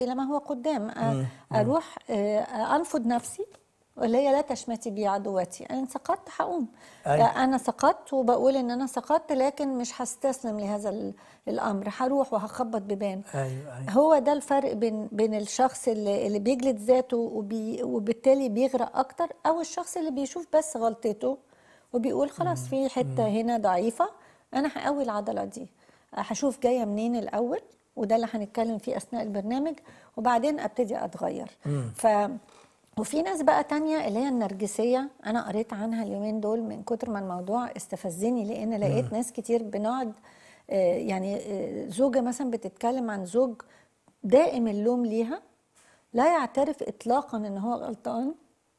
الى ما هو قدام أ- اروح آه، انفض نفسي اللي هي لا تشمتي بي عدوتي انا سقطت هقوم أيوة. آه، انا سقطت وبقول ان انا سقطت لكن مش هستسلم لهذا ال- الامر هروح وهخبط بيبان ايوه ايوه هو ده الفرق بين بين الشخص اللي, اللي بيجلد ذاته وبي وبالتالي بيغرق اكتر او الشخص اللي بيشوف بس غلطته وبيقول خلاص في حته هنا ضعيفه انا هقوي العضله دي هشوف جايه منين الاول وده اللي هنتكلم فيه اثناء البرنامج وبعدين ابتدي اتغير ف وفي ناس بقى تانية اللي هي النرجسية أنا قريت عنها اليومين دول من كتر ما الموضوع استفزني لأن لقيت ناس كتير بنقعد آه، يعني آه، زوجة مثلا بتتكلم عن زوج دائم اللوم ليها لا يعترف إطلاقا إن هو غلطان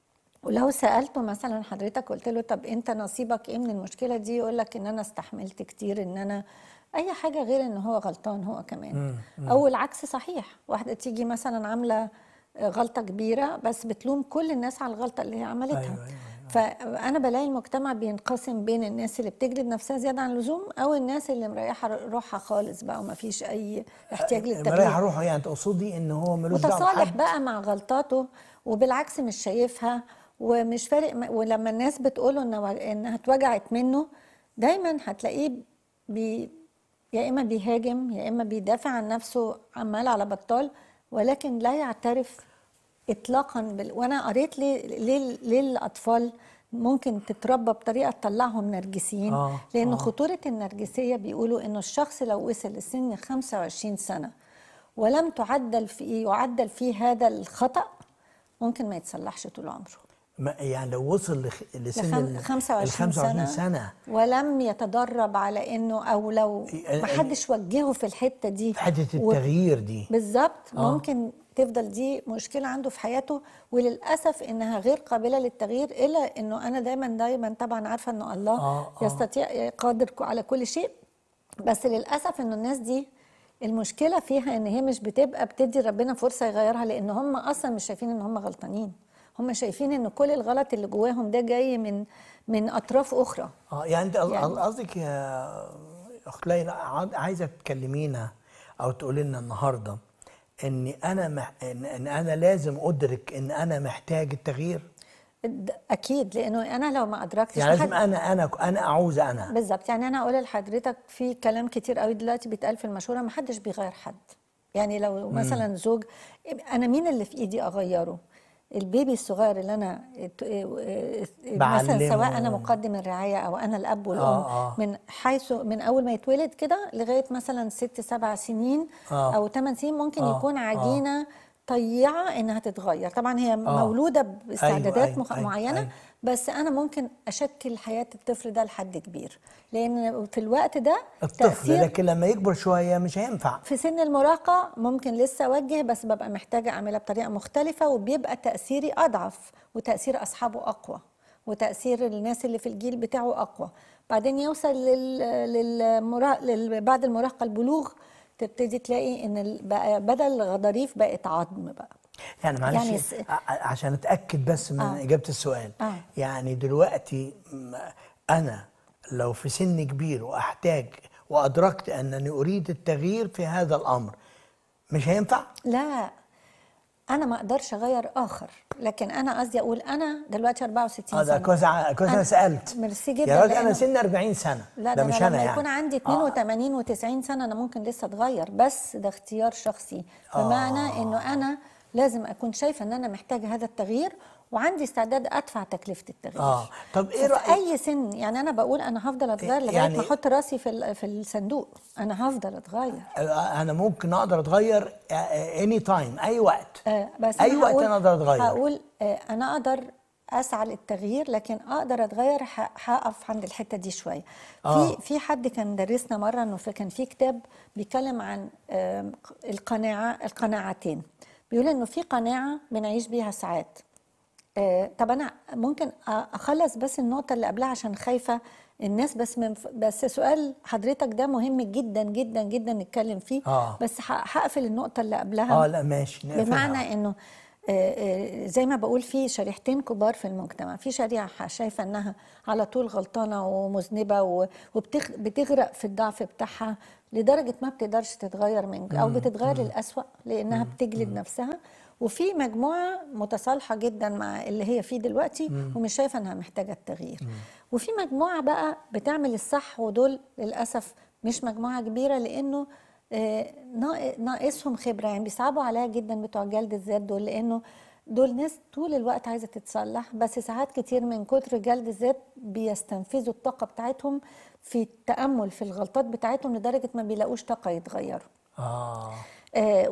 ولو سألته مثلا حضرتك قلت له طب أنت نصيبك إيه من المشكلة دي يقول لك إن أنا استحملت كتير إن أنا أي حاجة غير إن هو غلطان هو كمان أو العكس صحيح واحدة تيجي مثلا عاملة غلطة كبيرة بس بتلوم كل الناس على الغلطة اللي هي عملتها أيوة، أيوة، فأنا بلاقي المجتمع بينقسم بين الناس اللي بتجلد نفسها زيادة عن اللزوم أو الناس اللي مريحة روحها خالص بقى وما فيش أي احتياج مريح للتغيير روحه يعني تقصدي ان هو ملوش دعوه متصالح بحد بقى مع غلطاته وبالعكس مش شايفها ومش فارق م- ولما الناس بتقوله إن انها اتوجعت منه دايما هتلاقيه بي يا اما بيهاجم يا اما بيدافع عن نفسه عمال على بطال ولكن لا يعترف اطلاقا بال... وانا قريت ليه ليه ليه الاطفال ممكن تتربى بطريقه تطلعهم نرجسيين آه، لانه آه. خطوره النرجسيه بيقولوا انه الشخص لو وصل لسن 25 سنه ولم تعدل في يعدل فيه هذا الخطا ممكن ما يتصلحش طول عمره ما- يعني لو وصل لخ- لسن لخم- ال 25 ال 25 سنة, سنه ولم يتدرب على انه او لو ما حدش وجهه في الحته دي في حته و- التغيير دي بالظبط آه. ممكن تفضل دي مشكله عنده في حياته وللاسف انها غير قابله للتغيير الا انه انا دايما دايما طبعا عارفه انه الله آه، آه. يستطيع قادر على كل شيء بس للاسف انه الناس دي المشكله فيها ان هي مش بتبقى بتدي ربنا فرصه يغيرها لان هم اصلا مش شايفين ان هم غلطانين هم شايفين ان كل الغلط اللي جواهم ده جاي من من اطراف اخرى اه يعني انت قص- يعني- قصدك يا اخت ليلى عاد- عايزه تكلمينا او تقولي لنا النهارده ان انا مح... ان إن انا لازم ادرك ان انا محتاج التغيير د- اكيد لانه انا لو ما ادركتش يعني لازم محد- انا انا انا اعوز انا بالظبط يعني انا اقول لحضرتك في كلام كتير قوي دلوقتي بيتقال في المشوره ما حدش بيغير حد يعني لو مثلا زوج انا مين اللي في ايدي اغيره البيبي الصغير اللي انا ات- مثلا بعلمه. سواء انا مقدم الرعايه او انا الاب والام آه، آه. من حيث من اول ما يتولد كده لغايه مثلا ست سبع سنين آه. او ثمان سنين ممكن آه، يكون آه. عجينه طيعه انها تتغير طبعا هي مولوده باستعدادات أيوة، مخ- أيوة، معينه أيوة. بس انا ممكن اشكل حياه الطفل ده لحد كبير لان في الوقت ده الطفل لكن لما يكبر شويه مش هينفع في سن المراهقه ممكن لسه اوجه بس ببقى محتاجه اعملها بطريقه مختلفه وبيبقى تاثيري اضعف وتاثير اصحابه اقوى وتاثير الناس اللي في الجيل بتاعه اقوى بعدين يوصل لل... للمرا... لل... بعد المراهقه البلوغ تبتدي تلاقي ان ال- بقى بدل الغضاريف بقت عظم بقى يعني معلش يعني يعني س- عشان اتاكد بس من آه. آه. اجابه السؤال آه. آه. يعني دلوقتي م- انا لو في سن كبير واحتاج وادركت انني اريد التغيير في هذا الامر مش هينفع لا انا ما اقدرش اغير اخر لكن انا قصدي اقول انا دلوقتي 64 اه ده سنه كويس ع- كويس انا أنا- سالت ميرسي جدا يا راجل انا لأنه- سن 40 سنه لا ده ده مش أنا انا لما يعني يكون عندي آه. 82 و90 سنه انا ممكن لسه اتغير بس ده اختيار شخصي بمعنى آه. انه انا لازم اكون شايفه ان انا محتاجه هذا التغيير وعندي استعداد ادفع تكلفه التغيير آه. طب إيه ففي رأيك- اي سن يعني انا بقول انا هفضل اتغير لغايه يعني- ما احط راسي في ال- في الصندوق انا هفضل اتغير انا ممكن اقدر اتغير اني تايم اي وقت آه، بس اي أنا وقت هقول- انا اقدر اتغير هقول آه، انا اقدر اسعى للتغيير لكن اقدر اتغير ه- هقف عند الحته دي شويه آه. في في حد كان درسنا مره انه في- كان في كتاب بيتكلم عن آم، القناعه القناعتين بيقول انه في قناعه بنعيش بيها ساعات آه، طب انا ممكن أ- اخلص بس النقطه اللي قبلها عشان خايفه الناس بس من بس سؤال حضرتك ده مهم جدا جدا جدا نتكلم فيه آه. بس ه- هقفل النقطه اللي قبلها اه لا ماشي نقفلها. بمعنى انه آه، زي ما بقول في شريحتين كبار في المجتمع في شريحة شايفة انها على طول غلطانة ومذنبة وبتغرق في الضعف بتاعها لدرجة ما بتقدرش تتغير من او بتتغير للأسوأ لانها بتجلد نفسها وفي مجموعة متصالحة جدا مع اللي هي فيه دلوقتي ومش شايفة انها محتاجة التغيير وفي مجموعة بقى بتعمل الصح ودول للأسف مش مجموعة كبيرة لأنه آه، نا- ناقصهم خبرة يعني بيصعبوا عليا جدا بتوع جلد الذات دول لأنه دول ناس طول الوقت عايزة تتصلح بس ساعات كتير من كتر جلد الذات بيستنفذوا الطاقة بتاعتهم في التأمل في الغلطات بتاعتهم لدرجة ما بيلاقوش طاقة يتغيروا اه آه